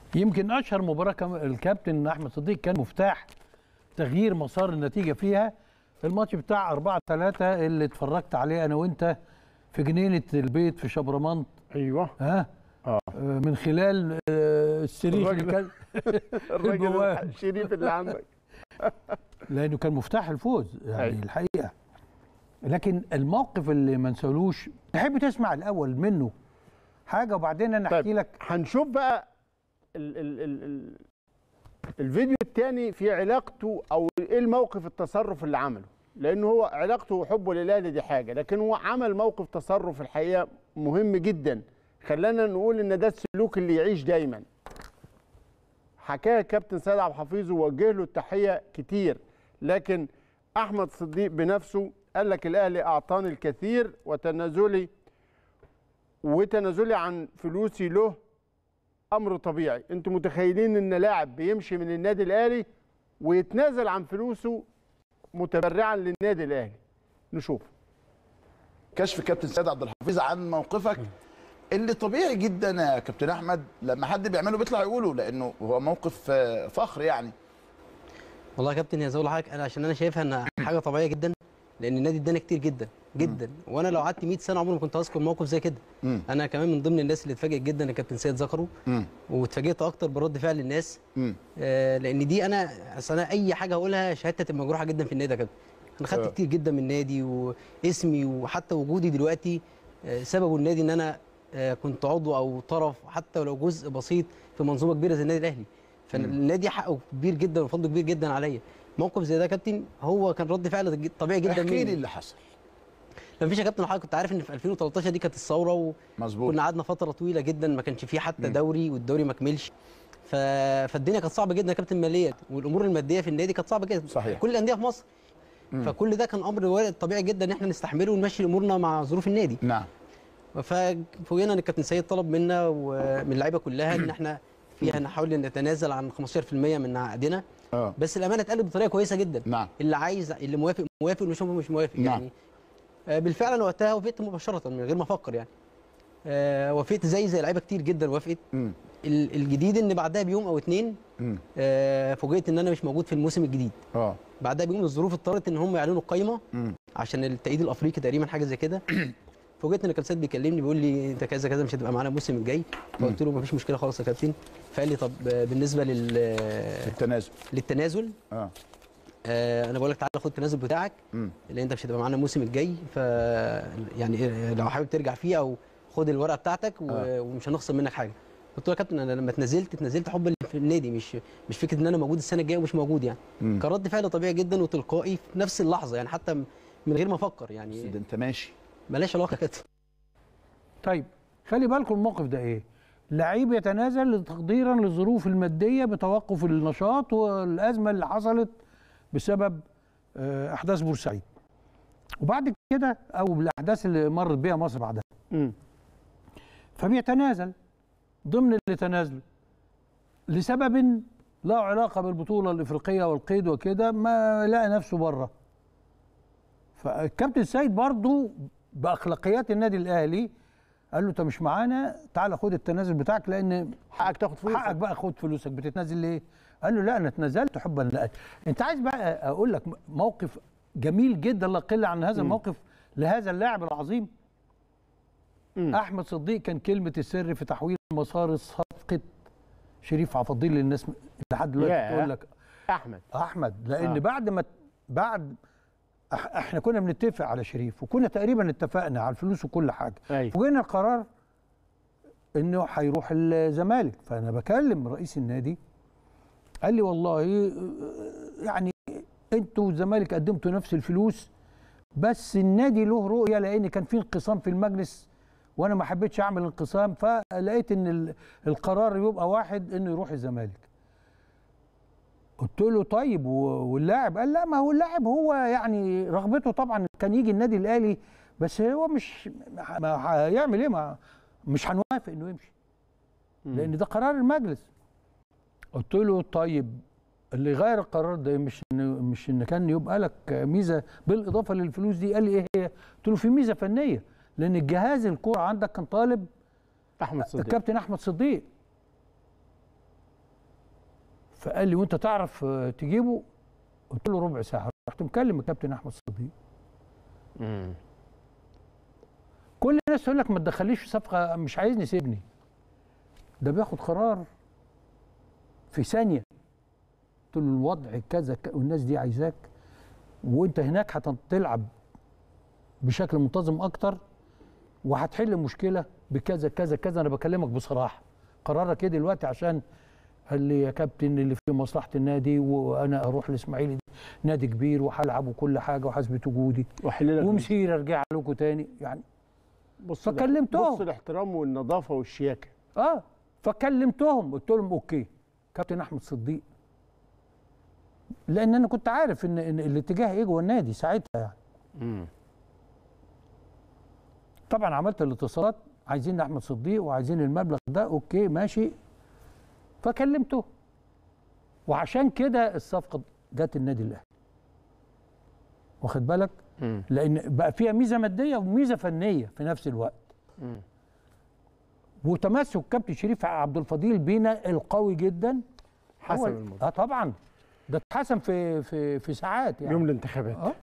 يمكن اشهر مباراه كان الكابتن احمد صديق كان مفتاح تغيير مسار النتيجه فيها الماتش بتاع 4 3 اللي اتفرجت عليه انا وانت في جنينه البيت في شبرمنت ايوه ها اه من خلال آه، السرير اللي الراجل- كان الراجل البواب. الشريف اللي عندك لانه كان مفتاح الفوز يعني أيوة. الحقيقه لكن الموقف اللي ما نسالوش تحب تسمع الاول منه حاجه وبعدين انا احكي طيب. لك هنشوف بقى ال ال ال ال الفيديو الثاني في علاقته او ايه الموقف التصرف اللي عمله لان هو علاقته وحبه للاهلي دي حاجه لكن هو عمل موقف تصرف الحقيقه مهم جدا خلانا نقول ان ده السلوك اللي يعيش دايما حكاها كابتن سيد عبد الحفيظ ووجه له التحيه كتير لكن احمد صديق بنفسه قال لك الاهلي اعطاني الكثير وتنازلي وتنازلي عن فلوسي له امر طبيعي انتوا متخيلين ان لاعب بيمشي من النادي الاهلي ويتنازل عن فلوسه متبرعا للنادي الاهلي نشوف كشف كابتن سيد عبد الحفيظ عن موقفك اللي طبيعي جدا يا كابتن احمد لما حد بيعمله بيطلع يقوله لانه هو موقف آه، فخر يعني والله يا كابتن يا زول حضرتك انا عشان انا شايفها ان حاجه طبيعيه جدا لان النادي ادانا كتير جدا جدا وانا لو قعدت 100 سنه عمري ما كنت هذكر موقف زي كده مم. انا كمان من ضمن الناس اللي اتفاجئت جدا ان كابتن سيد ذكره مم. واتفاجئت اكتر برد فعل الناس مم. آه لان دي انا اصل انا اي حاجه اقولها شهادتي تبقى مجروحه جدا في النادي يا كابتن انا خدت آه. كتير جدا من النادي واسمي وحتى وجودي دلوقتي آه سببه النادي ان انا آه كنت عضو او طرف حتى ولو جزء بسيط في منظومه كبيره زي النادي الاهلي فالنادي حقه كبير جدا وفضله كبير جدا عليا موقف زي ده يا كابتن هو كان رد فعل طبيعي جدا احكي لي مني اللي حصل ما فيش يا كابتن حضرتك كنت عارف ان في 2013 دي كانت الثوره و... مظبوط كنا قعدنا فتره طويله جدا ما كانش فيه حتى مم. دوري والدوري ما كملش ف... فالدنيا كانت صعبه جدا يا كابتن ماليا والامور الماديه في النادي كانت صعبه جدا صحيح. كل الانديه في مصر مم. فكل ده كان امر وارد طبيعي جدا ان احنا نستحمله ونمشي امورنا مع ظروف النادي نعم ففوجئنا ان الكابتن سيد طلب منا ومن اللعيبه كلها ان احنا فيها نحاول نتنازل عن 15% من عقدنا اه بس الامانه اتقلب بطريقه كويسه جدا نعم اللي عايز اللي موافق موافق واللي مش موافق مش موافق نعم. يعني آه، بالفعل انا وقتها وافقت مباشره من غير ما افكر يعني آه، وافقت زي زي لعيبه كتير جدا وافقت مم. ال- الجديد ان بعدها بيوم او اتنين مم. آه، فوجئت ان انا مش موجود في الموسم الجديد اه بعدها بيوم الظروف اضطرت ان هم يعلنوا القايمه مم. عشان التأييد الافريقي تقريبا حاجه زي كده فوجئت ان الكابتن سيد بيكلمني بيقول لي انت كذا كذا مش هتبقى معانا الموسم الجاي فقلت له مفيش مشكله خالص يا كابتن فقال لي طب آه، بالنسبه لل التنازل للتنازل اه آه، انا بقول لك تعالى خد التنازل بتاعك مم. لان انت مش هتبقى معانا الموسم الجاي ف يعني آه، لو حابب ترجع فيه او خد الورقه بتاعتك و... آه. ومش هنخصم منك حاجه قلت له يا كابتن انا لما اتنزلت اتنزلت حبا في النادي مش مش فكره ان انا موجود السنه الجايه ومش موجود يعني مم. كان رد فعل طبيعي جدا وتلقائي في نفس اللحظه يعني حتى م- من غير ما افكر بس يعني ده انت ماشي ملاش علاقه كده طيب خلي بالكم الموقف ده ايه لعيب يتنازل تقديرا للظروف الماديه بتوقف النشاط والازمه اللي حصلت بسبب آه، احداث بورسعيد وبعد كده او الاحداث اللي مرت بيها مصر بعدها مم. فبيتنازل ضمن اللي تنازله لسبب لا علاقه بالبطوله الافريقيه والقيد وكده ما لقى نفسه بره فالكابتن سيد برضو باخلاقيات النادي الاهلي قال له انت مش معانا تعال خد التنازل بتاعك لان حقك تاخد فلوسك حقك بقى خد فلوسك بتتنازل ليه؟ قال له لا انا اتنازلت حبا لك انت عايز بقى اقول لك موقف جميل جدا لا يقل عن هذا الموقف لهذا اللاعب العظيم مم. احمد صديق كان كلمه السر في تحويل مسار صفقه شريف عفضيل للناس م- لحد دلوقتي ياه. تقول لك احمد احمد لان آه. بعد ما بعد أح- احنا كنا بنتفق على شريف وكنا تقريبا اتفقنا على الفلوس وكل حاجه ايوه وجينا القرار انه هيروح الزمالك فانا بكلم رئيس النادي قال لي والله آه، يعني انتوا والزمالك قدمتوا نفس الفلوس بس النادي له رؤيه لان كان في انقسام في المجلس وانا ما حبيتش اعمل انقسام فلقيت ان ال- القرار يبقى واحد انه يروح الزمالك قلت له طيب و- واللاعب قال لا ما هو اللاعب هو يعني رغبته طبعا كان يجي النادي الاهلي بس هو مش ما هيعمل ايه ما مش هنوافق انه يمشي لان ده قرار المجلس قلت له طيب اللي غير القرار ده مش إن مش ان كان يبقى لك ميزه بالاضافه للفلوس دي قال لي ايه هي؟ قلت له في ميزه فنيه لان الجهاز الكوره عندك كان طالب احمد صديق الكابتن احمد صديق فقال لي وانت تعرف آه، تجيبه قلت له ربع ساعه رحت مكلم الكابتن احمد صديق مم. كل الناس تقول لك ما تدخليش في صفقه مش عايزني سيبني ده بياخد قرار في ثانيه قلت له الوضع كذا ك- والناس دي عايزاك وانت هناك هتلعب بشكل منتظم اكتر وهتحل المشكله بكذا كذا كذا انا بكلمك بصراحه قرارك ايه دلوقتي عشان قال لي يا كابتن اللي في مصلحه النادي وانا اروح الاسماعيلي نادي كبير وهلعب وكل حاجه وحسبة وجودي وحل لك ومسير ارجع لكم تاني يعني بص ده- فكلمتهم. بص الاحترام والنظافه والشياكه اه فكلمتهم قلت لهم اوكي كابتن احمد صديق لان انا كنت عارف ان, إن الاتجاه ايه جوه النادي ساعتها يعني مم. طبعا عملت الاتصالات عايزين احمد صديق وعايزين المبلغ ده اوكي ماشي فكلمته وعشان كده الصفقه جت النادي الاهلي واخد بالك مم. لان بقى فيها ميزه ماديه وميزه فنيه في نفس الوقت مم. وتمسك كابتن شريف عبد الفضيل بينا القوي جدا حسم هو- الموضوع اه طبعا ده اتحسم في في في ساعات يعني يوم الانتخابات آه.